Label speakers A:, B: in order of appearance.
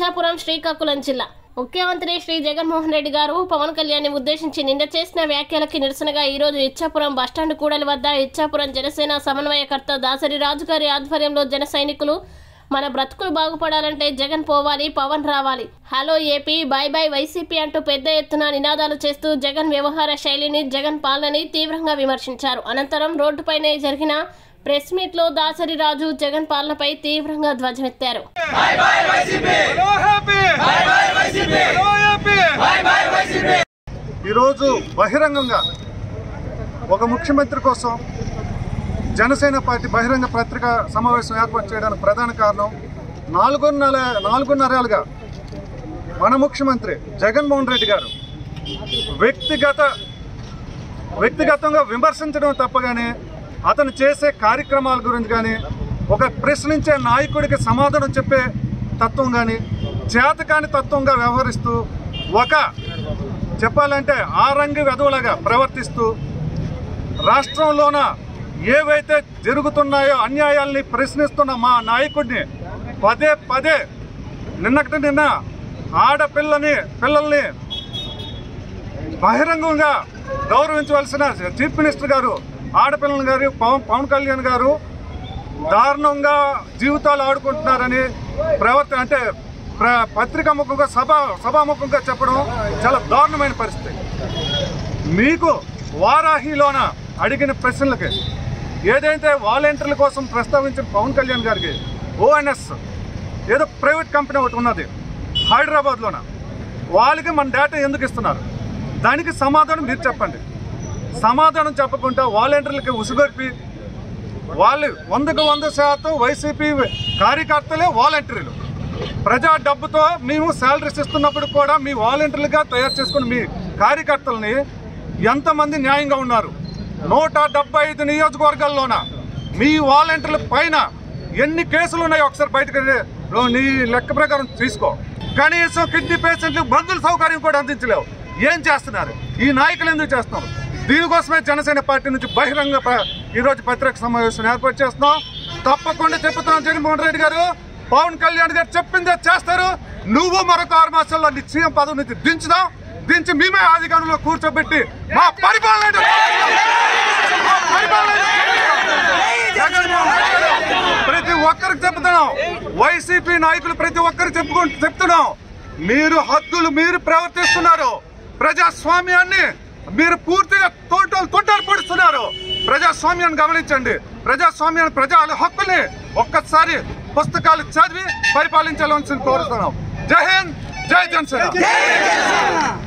A: ఇచ్చాపురం శ్రీకాకుళం జిల్లా ముఖ్యమంత్రి శ్రీ జగన్మోహన్ రెడ్డి గారు పవన్ కళ్యాణ్ ఉద్దేశించి నిన్న చేసిన వ్యాఖ్యలకి నిరసనగా ఈ రోజు ఇచ్చాపురం బస్టాండ్ కూడలి వద్ద ఇచ్చాపురం జనసేన సమన్వయకర్త దాసరి రాజు గారి ఆధ్వర్యంలో జన సైనికులు మన బ్రతుకులు బాగుపడాలంటే జగన్ పోవాలి పవన్ రావాలి hello AP bye bye YCP అంటూ పెద్ద ఎత్తున నినాదాలు చేస్తూ జగన్ వ్యవహార శైలిని జగన్ పాలనని తీవ్రంగా విమర్శించారు అనంతరం రోడ్డుపైనే జరిగిన ప్రెస్ మీట్లో దాసరి రాజు జగన్ పాలనపై తీవ్రంగా ధ్వజమెత్తారు
B: హలో హ్యాపీ హలో హ్యాపీ ఈరోజు బహిరంగంగా ఒక ముఖ్యమంత్రి కోసం జనసేన పార్టీ బహిరంగ పత్రికా సమావేశం ఏర్పాటు చేయడానికి ప్రధాన కారణం నాలుగున్నర నాలుగున్నరేళ్ళుగా మన ముఖ్యమంత్రి జగన్మోహన్ రెడ్డి గారు వ్యక్తిగత వ్యక్తిగతంగా విమర్శించడం తప్ప కానీ అతను చేసే కార్యక్రమాల గురించి కానీ ఒక ప్రశ్నించే నాయకుడికి సమాధానం చెప్పే తత్వం కానీ చేతకాని తత్వంగా వ్యవహరిస్తూ ఒక చెప్పాలంటే ఆ రంగు వెధవలాగా ప్రవర్తిస్తూ రాష్ట్రంలోన ఏవైతే జరుగుతున్నాయో అన్యాయాల్ని ప్రశ్నిస్తున్న మా నాయకుడిని పదే పదే నిన్నటి నిన్న ఆడపిల్లని పిల్లల్ని బహిరంగంగా గౌరవించవలసిన చీఫ్ మినిస్టర్ గారు ఆడపిల్లల గారు పవన్ పవన్ కళ్యాణ్ గారు దారుణంగా జీవితాలు ఆడుకుంటున్నారని ప్రవర్తన అంటే ప్ర పత్రికాముఖంగా సభ సభాముఖంగా చెప్పడం చాలా దారుణమైన పరిస్థితి మీకు వారాహిలోన అడిగిన ప్రశ్నలకి ఏదైతే వాలంటీర్ల కోసం ప్రస్తావించిన పవన్ కళ్యాణ్ గారికి ఓఎన్ఎస్ ఏదో ప్రైవేట్ కంపెనీ ఒకటి ఉన్నది హైదరాబాద్లోన వాళ్ళకి మన డేటా ఎందుకు ఇస్తున్నారు దానికి సమాధానం మీరు చెప్పండి సమాధానం చెప్పకుండా వాలంటీర్లకి ఉసుగొల్పి వాళ్ళు వందకు వంద శాతం వైసీపీ కార్యకర్తలే వాలంటీర్లు ప్రజా డబ్బుతో మేము శాలరీస్ ఇస్తున్నప్పుడు కూడా మీ వాలంటీర్లుగా తయారు చేసుకున్న మీ కార్యకర్తల్ని ఎంతమంది న్యాయంగా ఉన్నారు నూట డెబ్బై ఐదు నియోజకవర్గాల్లోన మీ వాలంటీర్ల పైన ఎన్ని కేసులు ఉన్నాయో ఒకసారి బయటకు నీ లెక్క ప్రకారం తీసుకో కనీసం కిడ్నీ పేషెంట్లు బంధుల సౌకర్యం కూడా అందించలేవు ఏం చేస్తున్నారు ఈ నాయకులు ఎందుకు చేస్తున్నారు దీనికోసమే జనసేన పార్టీ నుంచి బహిరంగ ప్ర- ఈరోజు పత్రిక సమావేశం ఏర్పాటు చేస్తున్నాం తప్పకుండా చెప్తున్నాం జగన్మోహన్ రెడ్డి గారు పవన్ కళ్యాణ్ గారు చెప్పిందే చేస్తారు నువ్వు మరొక ఆరు మాసాల్లో నీ సీఎం పదవి నుంచి దించుదాం దించి మేమే అధికారంలో కూర్చోబెట్టి మా పరిపాలన మా పరిపాలన జగన్మోహన్ రెడ్డి గారు ప్రతి ఒక్కరికి చెప్తున్నాం వైసీపీ నాయకులు ప్రతి ఒక్కరికి చెప్పుకుంటూ చెప్తున్నాం మీరు హద్దులు మీరు ప్రవర్తిస్తున్నారు ప్రజాస్వామ్యాన్ని మీరు పూర్తిగా తోటలు తొట్టాలు పడుతున్నారు ప్రజాస్వామ్యాన్ని గమనించండి ప్రజాస్వామ్యాన్ని ప్రజా హక్కుల్ని ఒక్కసారి పుస్తకాలు చదివి పరిపాలించాలని కోరుతున్నాం జై హింద్ జై జనసేన